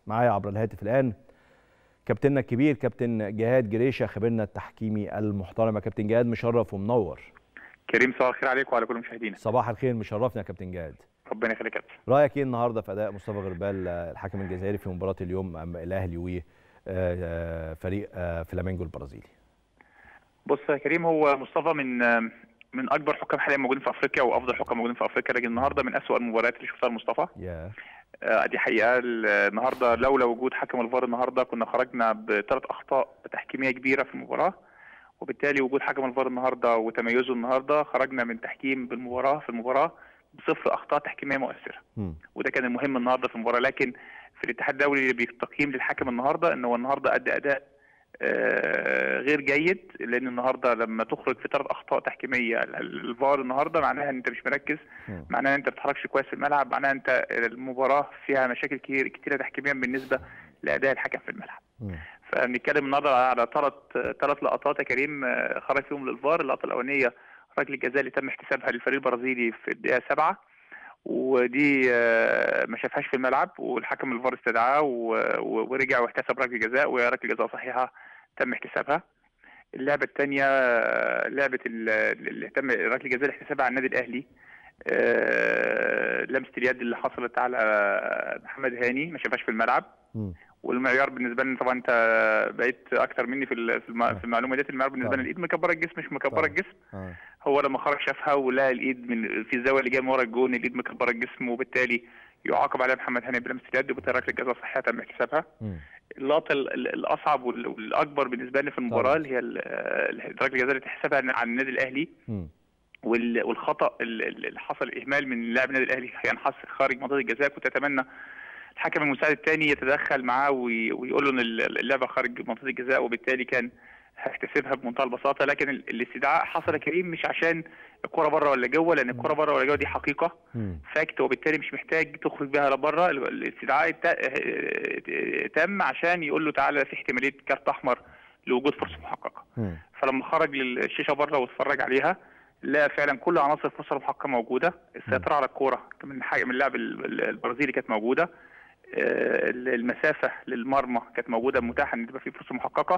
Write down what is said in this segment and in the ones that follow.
معايا عبر الهاتف الان كابتننا الكبير كابتن جهاد جريشه خبيرنا التحكيمي المحترم يا كابتن جهاد مشرف ومنور كريم صباح الخير عليك وعلى كل مشاهدينا صباح الخير مشرفنا يا كابتن جهاد ربنا يخليك يا كابتن رايك ايه النهارده في اداء مصطفى غربال الحكم الجزائري في مباراه اليوم امام الاهلي وفريق فلامينجو البرازيلي بص يا كريم هو مصطفى من من اكبر حكام حاليا موجودين في افريقيا وافضل حكام موجودين في افريقيا لكن النهارده من اسوأ المباريات اللي شفتها لمصطفى yeah. آه دي حقيقه النهارده لولا وجود حكم الفار النهارده كنا خرجنا بثلاث اخطاء تحكيميه كبيره في المباراه وبالتالي وجود حكم الفار النهارده وتميزه النهارده خرجنا من تحكيم بالمباراه في المباراه بصفر اخطاء تحكيميه مؤثره م. وده كان المهم النهارده في المباراه لكن في الاتحاد الدولي بالتقييم للحكم النهارده ان هو النهارده ادى اداء آه غير جيد لان النهارده لما تخرج في ثلاث اخطاء تحكيميه الفار النهارده معناها ان انت مش مركز معناها ان انت ما بتتحركش كويس في الملعب معناها انت المباراه فيها مشاكل كتير كتيره تحكيميا بالنسبه لاداء الحكم في الملعب فبنتكلم النهارده على ثلاث ثلاث لقطات يا كريم خرج فيهم للفار اللقطه الاولانيه ركله الجزاء اللي تم احتسابها للفريق البرازيلي في الدقيقه 7 ودي ما شافهاش في الملعب والحكم الفار استدعاه ورجع واحتسب ركله جزاء وهي ركله جزاء صحيحه تم احتسابها اللعبه الثانيه لعبه اللي تم ركله الجزاء اللي احتسابها على النادي الاهلي لمسه اليد اللي حصلت على محمد هاني ما شافهاش في الملعب م. والمعيار بالنسبه لنا طبعا انت بقيت اكتر مني في في المعلومه ديت المعيار بالنسبه لنا الايد مكبره الجسم مش مكبره الجسم آه. هو لما خرج شافها ولقى الايد من في الزاويه اللي جايه من ورا الجون الايد مكبره الجسم وبالتالي يعاقب عليها محمد هاني بلمسه اليد وبالتالي ركله جزاء صحيحه تم احتسابها اللقطه الاصعب والاكبر بالنسبه لنا في المباراه اللي هي ركله الجزاء اللي اتحسبها على النادي الاهلي م. والخطا اللي حصل اهمال من لاعب النادي الاهلي كان حصل خارج منطقه الجزاء كنت اتمنى الحكم المساعد الثاني يتدخل معاه ويقول له ان اللعبه خارج منطقه الجزاء وبالتالي كان هيحتسبها بمنتهى البساطه لكن الاستدعاء حصل يا كريم مش عشان الكره بره ولا جوه لان الكره بره ولا جوه دي حقيقه فاكت وبالتالي مش محتاج تخرج بيها لبره الاستدعاء تم عشان يقول له تعالى في احتماليه كارت احمر لوجود فرصه محققه فلما خرج للشاشه بره واتفرج عليها لا فعلا كل عناصر الفرصه المحققه موجوده السيطره على الكوره من حاجه من اللاعب البرازيلي كانت موجوده المسافه للمرمى كانت موجوده متاحه ان تبقى في فرصه محققه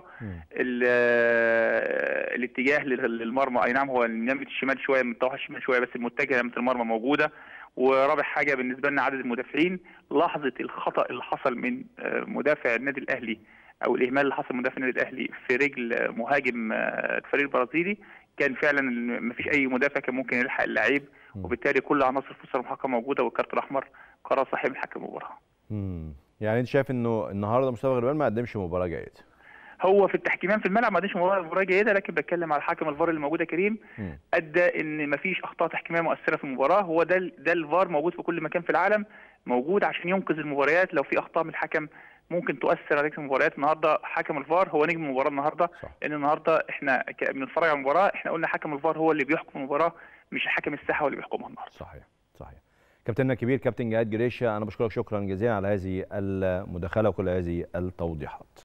الاتجاه للمرمى اي نعم هو ناحيه الشمال شويه متوحش الشمال شويه بس المتجه ناحيه المرمى موجوده ورابع حاجه بالنسبه لنا عدد المدافعين لحظه الخطا اللي حصل من مدافع النادي الاهلي او الاهمال اللي حصل من مدافع النادي الاهلي في رجل مهاجم الفريق البرازيلي كان فعلا ما فيش اي مدافع كان ممكن يلحق اللعيب وبالتالي كل عناصر الفرصه المحققه موجوده والكارت الاحمر قرار صحيح من حكم المباراه. امم يعني انت شايف انه النهارده مصطفى غربال ما قدمش مباراه جيده هو في التحكيمان في الملعب ما قدمش مباراه جيده لكن بتكلم على حكم الفار اللي موجود يا كريم ادى ان ما فيش اخطاء تحكيميه مؤثره في المباراه هو ده ده الفار موجود في كل مكان في العالم موجود عشان ينقذ المباريات لو في اخطاء من الحكم ممكن تؤثر عليك في المباريات النهارده حكم الفار هو نجم المباراه النهارده صح. لان النهارده احنا بنتفرج على المباراه احنا قلنا حكم الفار هو اللي بيحكم المباراه مش الحكم الساحه هو اللي بيحكمها النهارده صحيح صحيح كابتننا الكبير كابتن جهاد جريشه انا بشكرك شكرا جزيلا على هذه المداخله وكل هذه التوضيحات